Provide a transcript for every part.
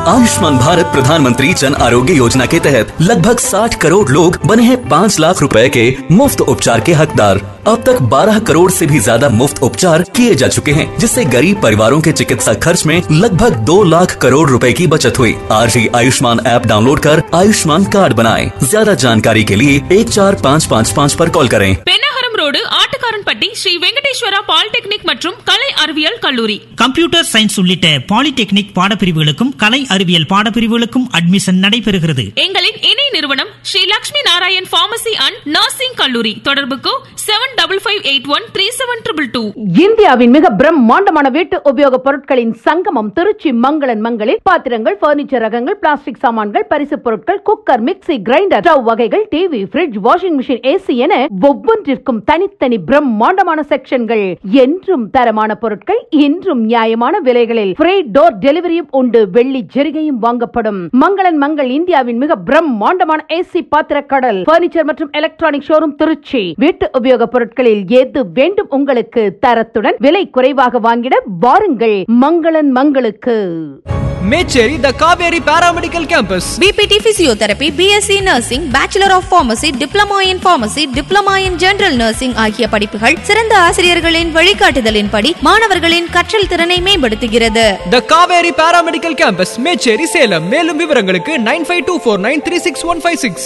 आयुष्मान भारत प्रधानमंत्री जन आरोग्य योजना के तहत लगभग 60 करोड़ लोग बने हैं 5 लाख रुपए के मुफ्त उपचार के हकदार अब तक 12 करोड़ से भी ज्यादा मुफ्त उपचार किए जा चुके हैं जिससे गरीब परिवारों के चिकित्सा खर्च में लगभग 2 लाख करोड़ रुपए की बचत हुई आज ही आयुष्मान ऐप डाउनलोड कर आयुष्मान कार्ड बनाएं ज्यादा जानकारी के लिए एक चार पाँच पाँच पाँच पर कॉल करें பெண்ணகரம் ரோடு ஆட்டுக்காரன்பட்டி ஸ்ரீ வெங்கடேஸ்வரா பாலிடெக்னிக் மற்றும் கலை அறிவியல் கல்லூரி கம்ப்யூட்டர் சயின்ஸ் உள்ளிட்ட பாலிடெக்னிக் பாடப்பிரிவுகளுக்கும் கலை அறிவியல் பாடப்பிரிவுகளுக்கும் அட்மிஷன் நடைபெறுகிறது எங்களின் இணை நிறுவனம் Sri Lakshmi Narayan pharmacy and nursing கல்லூரி தொடர்புக்கு seven double five eight one three seven triple two இந்தியாவின் மிக பிரம்மாண்டமான வீட்டு உபயோக பொருட்களின் சங்கமம் திருச்சி மங்களன் மங்களில் பாத்திரங்கள் பர்னிச்சர் ரகங்கள் பிளாஸ்டிக் சாமான்கள் பரிசு பொருட்கள் குக்கர் மிக்ஸி கிரைண்டர் ஸ்டவ் வகைகள் TV fridge washing machine AC என ஒவ்வொன்றிற்கும் தனித்தனி பிரம்மாண்டமான செக்ஷன்கள் என்றும் தரமான பொருட்கள் இன்றும் நியாயமான விலைகளில் ஃப்ரீ டோர் டெலிவரியும் உண்டு வெள்ளி ஜெரிகையும் வாங்கப்படும் மங்களன் மங்கள் இந்தியாவின் மிக பிரம்மாண்டமான ஏசி பாத்திர கடல் பர்னிச்சர் மற்றும் எலக்ட்ரானிக் ஷோரூம் திருச்சி வீட்டு உபயோக பொருட்களில் எது வேண்டும் உங்களுக்கு தரத்துடன் விலை குறைவாக வாங்கிட வாருங்கள் மங்களன் மங்களுக்கு Mecheri the Kaveri paramedical campus BPT physiotherapy BSc nursing bachelor of pharmacy diploma in pharmacy diploma in general nursing ஆகிய படிப்புகள் சிறந்த ஆசிரியர்களின் வழிகாட்டுதலின்படி மாணவர்களின் கற்றல் திறனை மேம்படுத்துகிறது the Kaveri paramedical campus Mecheri Salem மேலும் விவரங்களுக்கு nine five two four nine three six one five six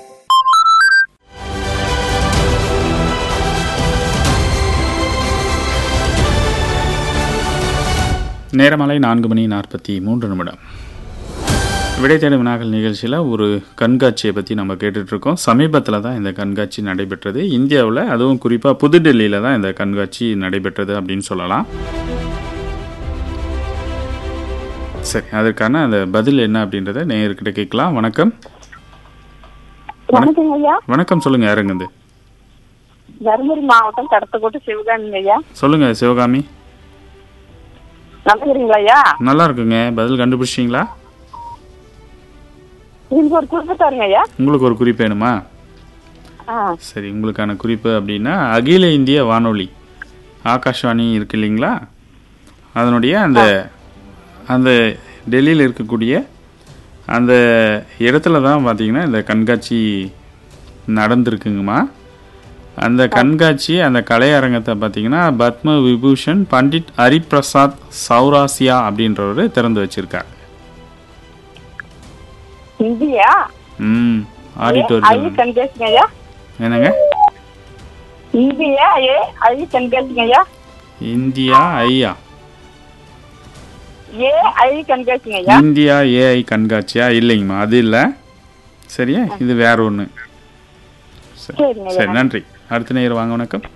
நேரமலை நான்கு மணி நாற்பத்தி மூன்று நிமிடம் விடை தேடும் வினாக்கள் நிகழ்ச்சியில் ஒரு கண்காட்சியை பற்றி நம்ம கேட்டுட்ருக்கோம் சமீபத்தில் தான் இந்த கண்காட்சி நடைபெற்றது இந்தியாவில் அதுவும் குறிப்பாக புதுடெல்லியில் தான் இந்த கண்காட்சி நடைபெற்றது அப்படின்னு சொல்லலாம் சரி அதற்கான அந்த பதில் என்ன அப்படின்றத நேயர்கிட்ட கேட்கலாம் வணக்கம் வணக்கங்க ஐயா வணக்கம் சொல்லுங்கள் யாருங்க தருமபுரி மாவட்டம் கடத்தக்கோட்டை சிவகாமிங்க ஐயா சொல்லுங்கள் சிவகாமி நல்லா இருக்கிறீங்களா ஐயா நல்லா இருக்குங்க பதில் கண்டுபிடிச்சிங்களா இதுக்கு ஒரு குறிப்பு தருங்க ஐயா உங்களுக்கு ஒரு குறிப்பு வேணுமா ஆ சரி உங்களுக்கான குறிப்பு அப்படின்னா அகில இந்திய வானொலி ஆகாஷ்வாணி இருக்கு இல்லைங்களா அதனுடைய அந்த அந்த டெல்லியில் இருக்கக்கூடிய அந்த இடத்துல தான் பார்த்தீங்கன்னா இந்த கண்காட்சி நடந்திருக்குங்கம்மா அந்த கண்காட்சி அந்த கலையரங்கத்தை பார்த்தீங்கன்னா பத்ம விபூஷன் பண்டிட் ஹரிபிரசாத் சௌராசியா அப்படின்றவர் திறந்து வச்சிருக்கார் இந்தியா ம் ஐ ஆடிட்டோரியம் கண்காட்சிங்க ஐயா என்னங்க இந்தியா ஏ ஐ கண்காட்சிங்க ஐயா இந்தியா ஐயா ஏ ஐ கண்காட்சிங்க ஐயா இந்தியா ஏஐ கண்காட்சியா இல்லைங்கம்மா அது இல்லை சரியா இது வேற ஒன்று சரிங்க சரி நன்றி அடுத்த நேரம் வாங்க வணக்கம்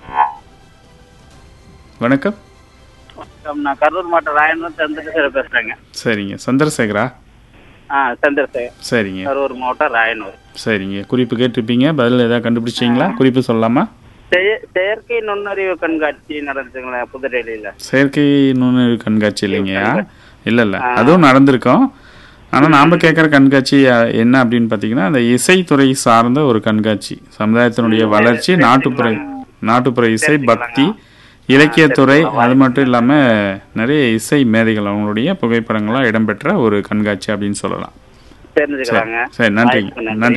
வணக்கம் நான் கரூர் மாவட்டம் ராயனூர் சந்திரசேகர் பேசுறேங்க சரிங்க சந்திரசேகரா ஆ சந்திரசேகர் சரிங்க கரூர் மாவட்டம் ராயனூர் சரிங்க குறிப்பு கேட்டிருப்பீங்க பதில் ஏதாவது கண்டுபிடிச்சிங்களா குறிப்பு சொல்லலாமா செய- செயற்கை நுண்ணறிவு கண்காட்சி நடந்துச்சுங்களா புதுடெல்லியில செயற்கை நுண்ணறிவு கண்காட்சி இல்லைங்கய்யா இல்லை இல்லை அதுவும் நடந்திருக்கும் ஆனால் நாம் கேட்குற கண்காட்சி அஹ், என்ன அப்படின்னு பார்த்தீங்கன்னா அந்த இசைத்துறை சார்ந்த ஒரு கண்காட்சி சமுதாயத்தினுடைய வளர்ச்சி நாட்டுப்புற நாட்டுப்புற இசை பக்தி இலக்கியத்துறை அது மட்டும் இல்லாமல் நிறைய இசை மேதைகள் அவங்களுடைய புகைப்படங்கள்லாம் இடம்பெற்ற ஒரு கண்காட்சி அப்படின்னு சொல்லலாம் தெரிஞ்சுக்கலாங்க சரி நன்றிங்க வாய்ப்புக்கு நன்றி. நன்றி